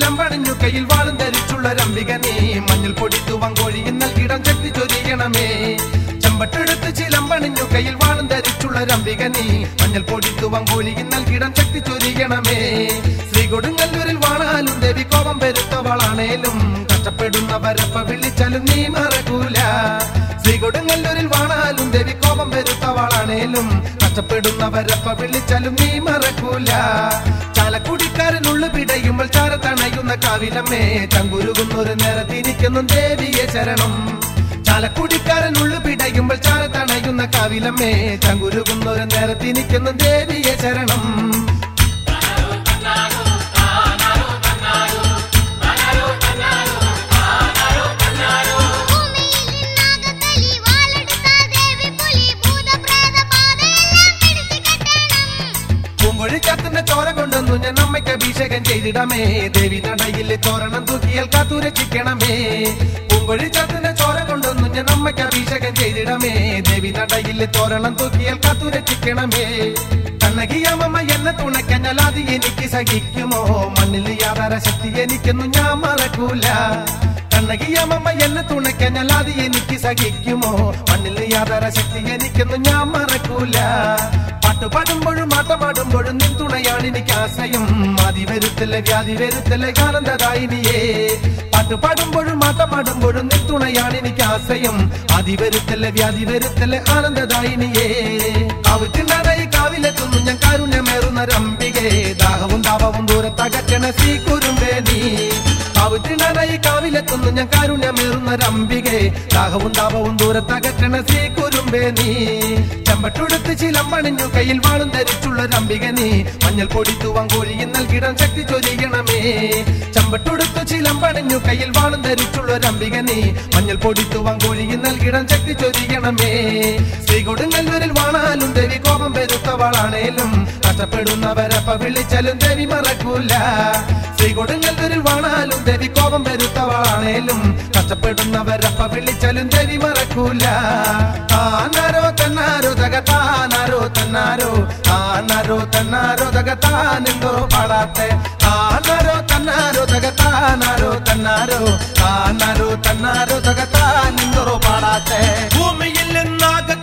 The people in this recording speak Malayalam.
ചിലമ്പണിഞ്ഞു കയ്യിൽ വാളും ധരിച്ചുള്ള രംബിക നീ മഞ്ഞൾ പൊടി തുവങ്കോഴിയിൽ നൽകിടം ശക്തി ചൊരിയണമേ ചെമ്പട്ടെടുത്ത് ചിലമ്പണിഞ്ഞു കയ്യിൽ വാളും ധരിച്ചുള്ള രംബിക നീ മഞ്ഞൾ പൊടി തുവങ്കോഴിയിൽ നൽകിടം ശക്തി ചൊരിയണമേ ശ്രീ കൊടുങ്ങല്ലൂരിൽ വാണാലും ദേവി കോപം പെരുത്തവളാണേലും കഷ്ടപ്പെടുന്നവരപ്പ വിളിച്ചാലും നീ മറക്കൂല ശ്രീ കൊടുങ്ങല്ലൂരിൽ വാണാലും ദേവി കോപം പെരുത്തവളാണേലും കഷ്ടപ്പെടുന്നവരപ്പ വിളിച്ചാലും നീ മറക്കൂല ചാലക്കുടിക്കാരനുള്ളു പിടയുമ്പോൾ ചാരത്തണയുന്ന കാവിലമ്മേ ചങ്കുരുകുന്നൊരു നേരത്തിരിക്കുന്നു ദേവിയെ ശരണം ചാലക്കുടിക്കാരനുള്ളു പിടയുമ്പോൾ ചാരത്തണയുന്ന കാവിലമ്മേ ചങ്കുരുകുന്നൊരു നേരത്തിരിക്കുന്നു ദേവിയെ ശരണം ഭൂമിയിൽ നിന്നാകത്തലി വാളെടുത്ത ദേവി പുലി ഭൂതപ്രേത പാതയെല്ലാം പിടിച്ചു കെട്ടണം പൂങ്കൊഴിക്കാത്തിന്റെ ചോര കൊണ്ടൊന്നു ഞാൻ അമ്മയ്ക്ക് അഭിഷേകം ചെയ്തിടമേ ദേവി നടയിൽ തോരണം തൂക്കിയാൽ കാത്തുരക്ഷിക്കണമേ പൂങ്കൊഴിച്ചാത്തിന്റെ ചോര കൊണ്ടൊന്നു ഞാൻ അമ്മയ്ക്ക് അഭിഷേകം ചെയ്തിടമേ ദേവി നടയിൽ തോരണം തൂക്കിയാൽ കാത്തുരക്ഷിക്കണമേ കണ്ണകിയാമമ്മ എന്നെ തുണയ്ക്കഞ്ഞാൽ അത് എനിക്ക് സഹിക്കുമോ മണ്ണിൽ യാതൊര ശക്തി എനിക്കൊന്നും ഞാൻ മറക്കൂല കണ്ണകിയാമമ്മ എന്നെ തുണയ്ക്കഞ്ഞാൽ അത് എനിക്ക് സഹിക്കുമോ മണ്ണിൽ യാതൊര ശക്തി എനിക്കൊന്നും ഞാൻ മറക്കൂല പാട്ട് പാടുമ്പോഴും ആട്ടമാടുമ്പോഴും നിൻ തുണയാണ് എനിക്ക് ആശ്രയം ആദി വരുത്തല്ലേ വ്യാധി വരുത്തല്ലേ ആനന്ദദായിനിയേ പാട്ട് പാടുമ്പോഴും ആട്ടമാടുമ്പോഴും നിൻ തുണയാണ് എനിക്ക് ആശ്രയം ആദി വരുത്തല്ലേ വ്യാധി വരുത്തല്ലേ ആനന്ദദായിനിയേ കാവുത്തിണ്ടായി കാവിലെത്തുന്നു ഞാൻ കാരുണ്യമേറുന്ന രംബികേ ദാഹവും താപവും ദൂരത്തകറ്റണ ശ്രീ കുരുമ്പേ നീ കാവുത്തിണ്ടായി കാവിലെത്തുന്നു ഞാൻ കാരുണ്യമേറുന്ന രംബികേ ദാഹവും താപവും ദൂരത്തകറ്റണ ശ്രീ കുരുമ്പേ നീ ചെമ്പട്ടുടുത്ത് ചിലമ്പണിഞ്ഞു കയ്യിൽ വാളും ധരിച്ചുള്ള രംബിക നീ മഞ്ഞൾ പൊടി തൂവാങ്കോഴിയിൽ നൽകിടാൻ ശക്തി ചൊരിയണമേ ചെമ്പട്ടുടുത്ത് ചിലമ്പണിഞ്ഞു കയ്യിൽ വാളും ധരിച്ചുള്ള രംബിക നീ മഞ്ഞൾ പൊടി തൂവാങ്കോഴിയിൽ നൽകിടാൻ ശക്തി ചൊരിയണമേ ശ്രീ കൊടുങ്ങല്ലൂരിൽ വാണാലും ദേവി കോപം പെരുത്തവളാണേലും കഷ്ടപ്പെടുന്നവരപ്പ വിളിച്ചാലും ദേവി മറക്കൂല ശ്രീ കൊടുങ്ങല്ലൂരിൽ വാണാലും ദേവി കോപം പെരുത്തവളാണേലും കഷ്ടപ്പെടുന്നവരപ്പ വിളിച്ചാലും ദേവി മറക്കൂല താനാരോ തന്നാരോ തകത്താനാരോ തന്നാരോ താനാരോ തന്നാരോ തകത്താനെന്തോ പാടാത്തെ താനാരോ തന്നാരോ തകത്താനാരോ തന്നാരോ താനാരോ തന്നാരോ തകത്താനെന്തോ പാടാത്തെ ഭൂമിയിൽ നിന്നാകെ